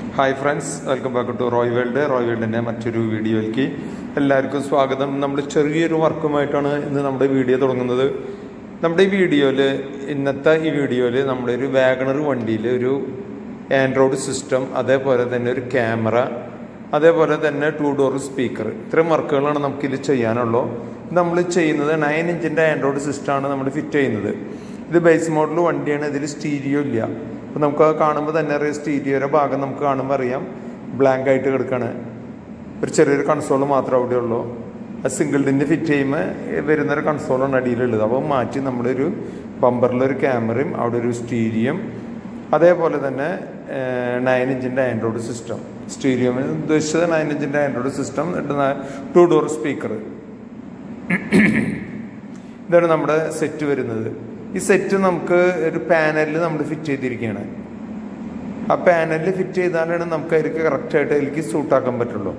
hi friends welcome back to Roy world Roy വേൾഡിൻ്റെ മറ്റൊരു വീഡിയോയിലേക്ക് എല്ലാവർക്കും സ്വാഗതം നമ്മൾ ചെറിയൊരു വർക്കുമായിട്ടാണ് ഇന്ന് നമ്മുടെ വീഡിയോ തുടങ്ങുന്നത് നമ്മുടെ ഈ വീഡിയോയിൽ ഇന്നത്തെ ഈ വീഡിയോയിൽ നമ്മുടെ ഒരു വാഗണർ വണ്ടിയിൽ ഒരു ആൻഡ്രോയിഡ് സിസ്റ്റം അതേപോലെ തന്നെ ഒരു ക്യാമറ അതേപോലെ തന്നെ ടു ഡോർ സ്പീക്കർ ഇത്രയും വർക്കുകളാണ് നമുക്കിത് ചെയ്യാനുള്ളൂ നമ്മൾ ചെയ്യുന്നത് നയൻ ഇഞ്ചിൻ്റെ ആൻഡ്രോയിഡ് സിസ്റ്റമാണ് നമ്മൾ ഫിറ്റ് ചെയ്യുന്നത് ഇത് ബേസ് മോഡൽ വണ്ടിയാണ് ഇതിൽ സ്റ്റീരിയോ ഇല്ല അപ്പോൾ നമുക്ക് അത് കാണുമ്പോൾ തന്നെ അറിയാം സ്റ്റീരിയോയുടെ ഭാഗം നമുക്ക് കാണുമ്പോൾ അറിയാം ബ്ലാങ്ക് ആയിട്ട് കിടക്കുകയാണ് ഒരു ചെറിയൊരു കൺസോൾ മാത്രമേ അവിടെ ഉള്ളൂ അത് സിംഗിൾ ഡിൻ്റെ ഫിറ്റ് ചെയ്യുമ്പോൾ വരുന്നൊരു കൺസോളാണ് അടിയിലുള്ളത് അപ്പോൾ മാറ്റി നമ്മളൊരു ബമ്പറിലൊരു ക്യാമറയും അവിടെ ഒരു സ്റ്റീരിയം അതേപോലെ തന്നെ നയൻ ഇഞ്ചിൻ്റെ ആൻഡ്രോയിഡ് സിസ്റ്റം സ്റ്റീരിയോ ഉദ്ദേശിച്ചത് നയൻ ഇഞ്ചിൻ്റെ Android system two door speaker ഇതാണ് നമ്മുടെ സെറ്റ് വരുന്നത് ഈ സെറ്റ് നമുക്ക് ഒരു പാനലിൽ നമ്മൾ ഫിറ്റ് ചെയ്തിരിക്കുകയാണ് ആ പാനലിൽ ഫിറ്റ് ചെയ്താലാണ് നമുക്ക് അതിലേക്ക് കറക്റ്റായിട്ട് അതിലേക്ക് സൂട്ടാക്കാൻ പറ്റുള്ളൂ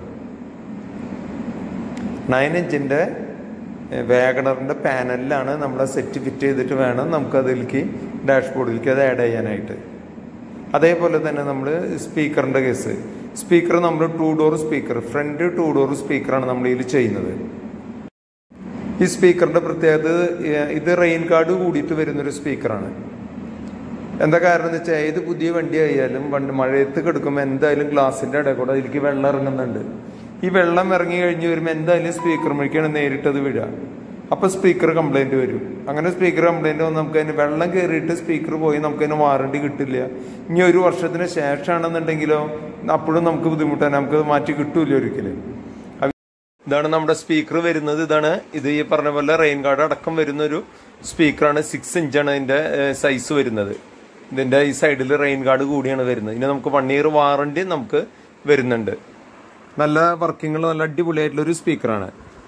നയൻ ഇഞ്ചിൻ്റെ വേഗണറിൻ്റെ പാനലിലാണ് നമ്മൾ സെറ്റ് ഫിറ്റ് ചെയ്തിട്ട് വേണം നമുക്ക് അതിലേക്ക് ഡാഷ്ബോർഡിലേക്ക് അത് ആഡ് ചെയ്യാനായിട്ട് അതേപോലെ തന്നെ നമ്മൾ സ്പീക്കറിൻ്റെ കേസ് സ്പീക്കർ നമ്മൾ two door speaker front two door സ്പീക്കറാണ് നമ്മൾ ഇതിൽ ചെയ്യുന്നത് ഈ സ്പീക്കറിന്റെ പ്രത്യേകത ഇത് റെയിൻ ഗാർഡ് കൂടിയിട്ട് വരുന്നൊരു സ്പീക്കറാണ് എന്താ കാരണം എന്ന് വെച്ചാൽ ഏത് പുതിയ വണ്ടി ആയാലും വണ്ടി മഴയത്ത് കിടക്കുമ്പോൾ എന്തായാലും ഗ്ലാസിന്റെ ഇടയിൽ കൂടെ അതിലേക്ക് വെള്ളം ഇറങ്ങുന്നുണ്ട് ഈ വെള്ളം ഇറങ്ങി കഴിഞ്ഞ് വരുമ്പോൾ എന്തായാലും സ്പീക്കർ മഴിക്കാണ് നേരിട്ടത് വീഴുക അപ്പൊ സ്പീക്കർ കംപ്ലൈന്റ് വരും അങ്ങനെ സ്പീക്കർ കംപ്ലൈന്റ് വന്ന് നമുക്ക് അതിന് വെള്ളം കയറിയിട്ട് സ്പീക്കർ പോയി നമുക്ക് അതിന് വാറണ്ടി കിട്ടില്ല ഇനി ഒരു വർഷത്തിന് ശേഷമാണെന്നുണ്ടെങ്കിലോ അപ്പോഴും നമുക്ക് ബുദ്ധിമുട്ടാണ് നമുക്ക് മാറ്റി കിട്ടൂല ഒരിക്കലും ഇതാണ് നമ്മുടെ സ്പീക്കർ വരുന്നത് ഇതാണ് ഇത് ഈ പറഞ്ഞ പോലെ റെയിൻ ഗാർഡ് അടക്കം വരുന്ന ഒരു സ്പീക്കറാണ് സിക്സ് ഇഞ്ചാണ് ഇതിന്റെ സൈസ് വരുന്നത് ഇതിന്റെ ഈ സൈഡിൽ റെയിൻ ഗാർഡ് കൂടിയാണ് വരുന്നത് ഇനി നമുക്ക് വൺ ഇയർ വാറണ്ടി നമുക്ക് വരുന്നുണ്ട് നല്ല വർക്കിംഗ് നല്ല അടിപൊളിയായിട്ടുള്ള ഒരു സ്പീക്കറാണ്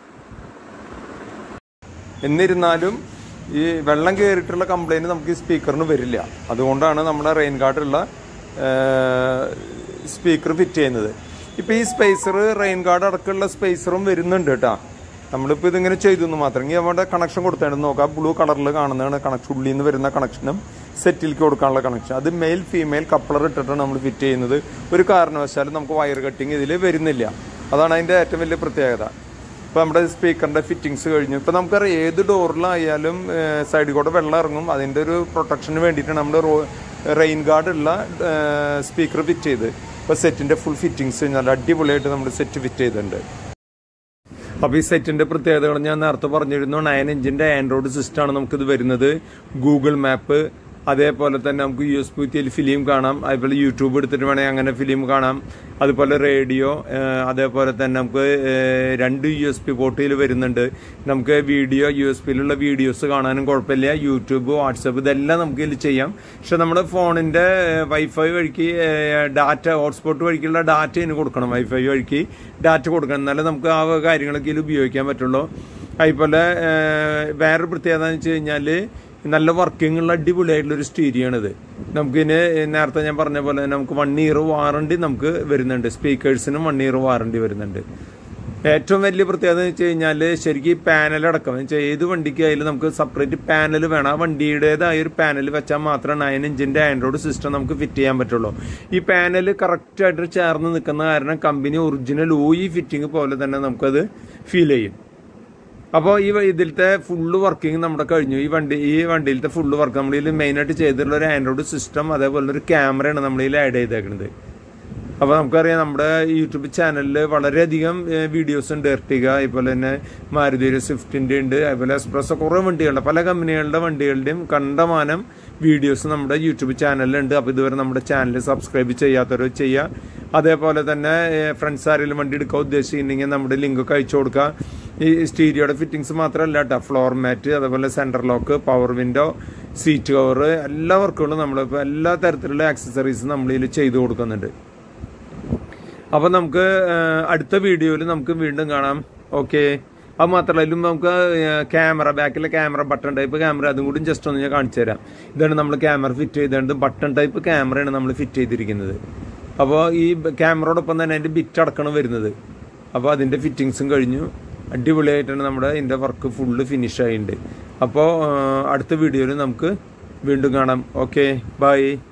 എന്നിരുന്നാലും ഈ വെള്ളം കയറിയിട്ടുള്ള കംപ്ലൈന്റ് നമുക്ക് ഈ സ്പീക്കറിന് വരില്ല അതുകൊണ്ടാണ് നമ്മുടെ റെയിൻ ഗാർഡുള്ള സ്പീക്കർ ഫിറ്റ് ചെയ്യുന്നത് ഇപ്പൊ ഈ സ്പേസർ റെയിൻ ഗാർഡ് അടക്കമുള്ള സ്പേസറും വരുന്നുണ്ട് കേട്ടാ നമ്മളിപ്പോൾ ഇതിങ്ങനെ ചെയ്തു മാത്രം ഇനി അവിടെ കണക്ഷൻ കൊടുത്തേണ്ട നോക്കാം ബ്ലൂ കളറിൽ കാണുന്നതാണ് കണക്ഷൻ ഉള്ളിൽ നിന്ന് വരുന്ന കണക്ഷനും സെറ്റിലേക്ക് കൊടുക്കാനുള്ള കണക്ഷൻ അത് മെയിൽ ഫീമെയിൽ കപ്ലർ ഇട്ടിട്ടാണ് നമ്മൾ ഫിറ്റ് ചെയ്യുന്നത് ഒരു കാരണവശാലും നമുക്ക് വയർ കട്ടിങ് ഇതിൽ വരുന്നില്ല അതാണ് അതിൻ്റെ ഏറ്റവും വലിയ പ്രത്യേകത ഇപ്പോൾ നമ്മുടെ സ്പീക്കറിൻ്റെ ഫിറ്റിങ്സ് കഴിഞ്ഞു ഇപ്പോൾ നമുക്കറിയാം ഏത് ഡോറിലായാലും സൈഡിൽ കൂടെ വെള്ളം ഇറങ്ങും അതിൻ്റെ ഒരു പ്രൊട്ടക്ഷന് വേണ്ടിയിട്ടാണ് നമ്മൾ റെയിൻ ഗാർഡ് ഉള്ള സ്പീക്കർ ഫിറ്റ് ചെയ്ത് ഇപ്പോൾ സെറ്റിൻ്റെ ഫുൾ ഫിറ്റിങ്സ് നല്ല അടിപൊളിയായിട്ട് നമ്മൾ സെറ്റ് ഫിറ്റ് ചെയ്തിട്ടുണ്ട് അപ്പോൾ ഈ സെറ്റിന്റെ പ്രത്യേകതകൾ ഞാൻ നേരത്തെ പറഞ്ഞിരുന്നു നയൻ ഇഞ്ചിന്റെ ആൻഡ്രോയിഡ് സിസ്റ്റമാണ് നമുക്കിത് വരുന്നത് ഗൂഗിൾ മാപ്പ് അതേപോലെ തന്നെ നമുക്ക് യു എസ് പി ഫിലിം കാണാം അതുപോലെ യൂട്യൂബ് എടുത്തിട്ട് വേണമെങ്കിൽ അങ്ങനെ ഫിലിം കാണാം അതുപോലെ റേഡിയോ അതേപോലെ തന്നെ നമുക്ക് രണ്ട് യു എസ് പി പോർട്ടിൽ വരുന്നുണ്ട് നമുക്ക് വീഡിയോ യു എസ് പിയിലുള്ള വീഡിയോസ് കാണാനും കുഴപ്പമില്ല യൂട്യൂബ് വാട്സപ്പ് ഇതെല്ലാം നമുക്ക് ഇതിൽ ചെയ്യാം പക്ഷെ നമ്മുടെ ഫോണിന്റെ വൈഫൈ വഴിക്ക് ഡാറ്റ ഹോട്ട്സ്പോട്ട് വഴിക്കുള്ള ഡാറ്റ ഇതിന് കൊടുക്കണം വൈഫൈ വഴിക്ക് ഡാറ്റ കൊടുക്കണം എന്നാലേ നമുക്ക് ആ കാര്യങ്ങളൊക്കെ ഇതിൽ ഉപയോഗിക്കാൻ പറ്റുള്ളൂ അതുപോലെ വേറൊരു പ്രത്യേകത എന്ന് വെച്ച് കഴിഞ്ഞാൽ നല്ല വർക്കിംഗ് ഉള്ള അടിപൊളിയായിട്ടുള്ള ഒരു സ്റ്റീരിയാണിത് നമുക്കിന് നേരത്തെ ഞാൻ പറഞ്ഞ പോലെ നമുക്ക് വൺ ഇയർ വാറണ്ടി നമുക്ക് വരുന്നുണ്ട് സ്പീക്കേഴ്സിനും വൺ ഇയർ വാറണ്ടി വരുന്നുണ്ട് ഏറ്റവും വലിയ പ്രത്യേകത എന്ന് വെച്ച് കഴിഞ്ഞാൽ ശരിക്കും ഈ പാനൽ അടക്കം വെച്ചാൽ ഏത് വണ്ടിക്കായാലും നമുക്ക് സെപ്പറേറ്റ് പാനൽ വേണം ആ വണ്ടിയുടേതായ ഒരു പാനൽ വെച്ചാൽ മാത്രമേ നയൻ ഇഞ്ചിന്റെ ആൻഡ്രോയിഡ് സിസ്റ്റം നമുക്ക് ഫിറ്റ് ചെയ്യാൻ പറ്റുള്ളൂ ഈ പാനൽ കറക്റ്റായിട്ട് ചേർന്ന് നിൽക്കുന്ന കാരണം കമ്പനി ഒറിജിനൽ ഓയി ഫിറ്റിംഗ് പോലെ തന്നെ നമുക്കത് ഫീൽ ചെയ്യും അപ്പോൾ ഈ ഇതിലത്തെ ഫുള്ള് വർക്കിംഗ് നമ്മുടെ കഴിഞ്ഞു ഈ വണ്ടി ഈ വണ്ടിയിലത്തെ ഫുള്ള് വർക്ക് നമ്മൾ ഇതിൽ മെയിനായിട്ട് ചെയ്തിട്ടുള്ള ഒരു ആൻഡ്രോയിഡ് സിസ്റ്റം അതേപോലെ ഒരു ക്യാമറയാണ് നമ്മൾ ഇതിൽ ആഡ് ചെയ്തേക്കുന്നത് അപ്പോൾ നമുക്കറിയാം നമ്മുടെ യൂട്യൂബ് ചാനലിൽ വളരെയധികം വീഡിയോസ് ഉണ്ട് എർട്ടിക അതുപോലെ തന്നെ മാരുതി സ്വിഫ്റ്റിൻ്റെ ഉണ്ട് അതുപോലെ എക്സ്പ്രസ് കുറേ വണ്ടികളുണ്ട് പല കമ്പനികളുടെ വണ്ടികളുടെയും കണ്ടമാനം വീഡിയോസ് നമ്മുടെ യൂട്യൂബ് ചാനലിലുണ്ട് അപ്പോൾ ഇതുവരെ നമ്മുടെ ചാനൽ സബ്സ്ക്രൈബ് ചെയ്യാത്തവരോ ചെയ്യുക അതേപോലെ തന്നെ ഫ്രണ്ട്സ് ആരെങ്കിലും വണ്ടി എടുക്കാൻ ഉദ്ദേശിക്കുന്നുണ്ടെങ്കിൽ നമ്മുടെ ലിങ്കൊക്കെ അയച്ചു കൊടുക്കുക ഈ സ്റ്റീരിയോയുടെ ഫിറ്റിങ്സ് മാത്രമല്ല കേട്ടോ ഫ്ലോർ മാറ്റ് അതേപോലെ centre lock power window seat cover എല്ലാ വർക്കുകളും നമ്മളിപ്പോൾ എല്ലാ തരത്തിലുള്ള ആക്സസറീസ് നമ്മൾ ഇതിൽ ചെയ്തു കൊടുക്കുന്നുണ്ട് അപ്പോൾ നമുക്ക് അടുത്ത വീഡിയോയിൽ നമുക്ക് വീണ്ടും കാണാം ഓക്കെ അത് മാത്രമല്ല ഇതിലും നമുക്ക് ക്യാമറ ബാക്കിലെ ക്യാമറ ബട്ടൺ ടൈപ്പ് ക്യാമറ അതും കൂടി ജസ്റ്റ് ഒന്ന് ഞാൻ കാണിച്ചു തരാം ഇതാണ് നമ്മൾ ക്യാമറ ഫിറ്റ് ചെയ്തത് ബട്ടൺ ടൈപ്പ് ക്യാമറയാണ് നമ്മൾ ഫിറ്റ് ചെയ്തിരിക്കുന്നത് അപ്പോൾ ഈ ക്യാമറയോടൊപ്പം തന്നെ അതിൻ്റെ ബിറ്റ് അടക്കണം വരുന്നത് അപ്പോൾ അതിൻ്റെ ഫിറ്റിങ്സും കഴിഞ്ഞു അടിപൊളിയായിട്ടാണ് നമ്മുടെ ഇതിൻ്റെ വർക്ക് ഫുള്ള് ഫിനിഷ് ആയിട്ടുണ്ട് അപ്പോൾ അടുത്ത വീഡിയോയിൽ നമുക്ക് വീണ്ടും കാണാം ഓക്കെ ബൈ